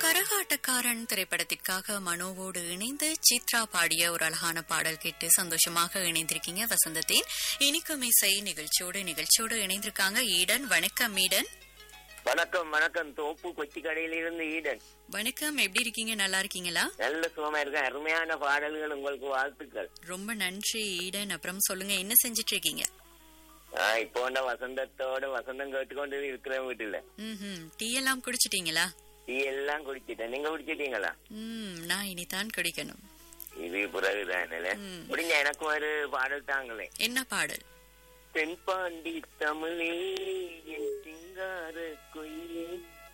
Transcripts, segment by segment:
கரகாட்டக்காரன் திரைப்படத்திற்காக மனோவோடு இணைந்து சித்ரா பாடிய ஒரு அழகான பாடல் கேட்டு சந்தோஷமாக இணைந்திருக்கீங்க வசந்தத்தின் இனிக்கும் இசை நிகழ்ச்சியோடு நிகழ்ச்சியோடு இணைந்திருக்காங்க ஈடன் வணக்கம் ஈடன் வணக்கம் வணக்கம் தோப்பு கொச்சி கடையில இருந்து ஈடன் வணக்கம் எப்படி இருக்கீங்க நல்லா இருக்கீங்களா நல்ல சுகமா இருக்கேன் அருமையான பாடல்கள் உங்களுக்கு வாழ்த்துக்கள் ரொம்ப நன்றி ஈடன் அப்புறம் சொல்லுங்க என்ன செஞ்சிட்டு இருக்கீங்க ஆஹ் இப்போ இந்த வசந்தத்தோட வசந்தம் கேட்டுக்கொண்டு இருக்கிறேன் வீட்டுல ம் டீ எல்லாம் குடிச்சிட்டீங்களா டீ எல்லாம் குடிச்சிட்டேன் நீங்க குடிச்சிட்டீங்களா ம் நான் இனிதான் குடிக்கணும் இது பிறகுதானே ம். முடிஞ்ச எனக்கு ஒரு பாடல் தாங்களே என்ன பாடல் தென்பாண்டி தமிழே என் சிங்கார குயிலே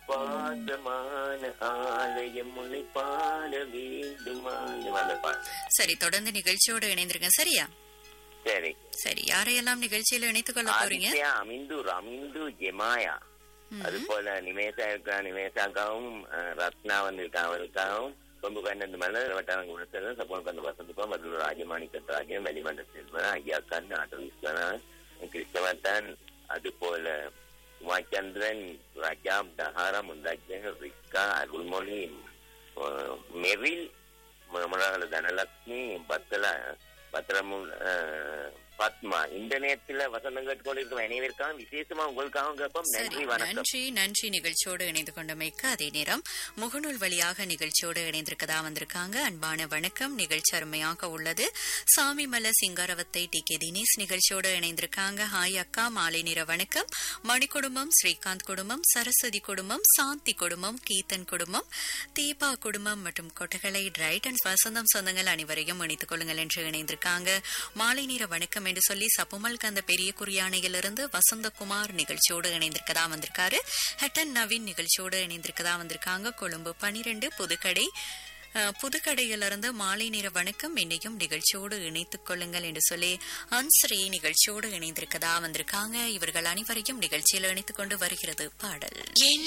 பாசமான ஆலயம் முனை பாட வேண்டுமான அந்த பாட்டு சரி தொடர்ந்து நிகழ்ச்சியோடு இணைந்திருங்க சரியா சரி சரி யாரையெல்லாம் நிகழ்ச்சியில இணைத்துக் கொள்ள போறீங்க ஆதித்யா அமிந்து ரமிந்து ஜெமாயா அது போல நிமேஷா இருக்கா நிமேஷாக்காவும் அஹ், ரத்னா வந்திருக்கா அவருக்காகவும் கொம்பு கண்ணந்து மேல வட்டாரம் குணத்தன் சப்போன் கந்த வசந்துக்கும் மதுர ராஜமாணிக்கத்ராஜன் வெளிமண்ட செல்வன் ஐயாக்கான் ஆட்டோ விஸ்வநாத் கிருஷ்ணவர்தன் அது போல உமாச்சந்திரன் ரஜாப் டஹாரா முந்தாஜன் ரிக்கா அருள்மொழி அஹ், மெரில் மனோகர தனலட்சுமி பத்தல பத்திரமு அஹ், பத்மா இந்த நேரத்துல வசந்தம் கேட்டுக்கொண்டு இருக்கிற அனைவருக்காகவும் விசேஷமா உங்களுக்காகவும் கேட்போம் சரி நன்றி வணக்கம் நன்றி நன்றி நிகழ்ச்சியோடு இணைந்து கொண்டமைக்கு அதே நேரம் முகநூல் வழியாக நிகழ்ச்சியோடு இணைந்திருக்கதா வந்திருக்காங்க அன்பான வணக்கம் நிகழ்ச்சி அருமையாக உள்ளது சாமிமல சிங்காரவத்தை டி கே தினேஷ் நிகழ்ச்சியோடு இணைந்திருக்காங்க ஹாய் அக்கா மாலை நேர வணக்கம் மணி குடும்பம் ஸ்ரீகாந்த் குடும்பம் சரஸ்வதி குடும்பம் சாந்தி குடும்பம் கீர்த்தன் குடும்பம் தீபா குடும்பம் மற்றும் கொட்டகலை டிரைட் அண்ட் வசந்தம் சொந்தங்கள் அனைவரையும் இணைத்துக் கொள்ளுங்கள் என்று இணைந்திருக்காங்க மாலை நேர வணக்கம் என்று சொல்லி சப்புமல் கந்த பெரிய குறியானையிலிருந்து வசந்தகுமார் நிகழ்ச்சியோடு இணைந்திருக்கதா வந்திருக்காரு ஹெட்டன் நவீன் நிகழ்ச்சியோடு இணைந்திருக்கதா வந்திருக்காங்க கொழும்பு பனிரெண்டு புதுக்கடை அஹ், புதுக்கடையிலிருந்து மாலை நேர வணக்கம் என்னையும் நிகழ்ச்சியோடு இணைத்துக் கொள்ளுங்கள் என்று சொல்லி அன்ஸ்ரீ நிகழ்ச்சியோடு இணைந்திருக்கதா வந்திருக்காங்க இவர்கள் அனைவரையும் நிகழ்ச்சியில் இணைத்துக் கொண்டு வருகிறது பாடல் என்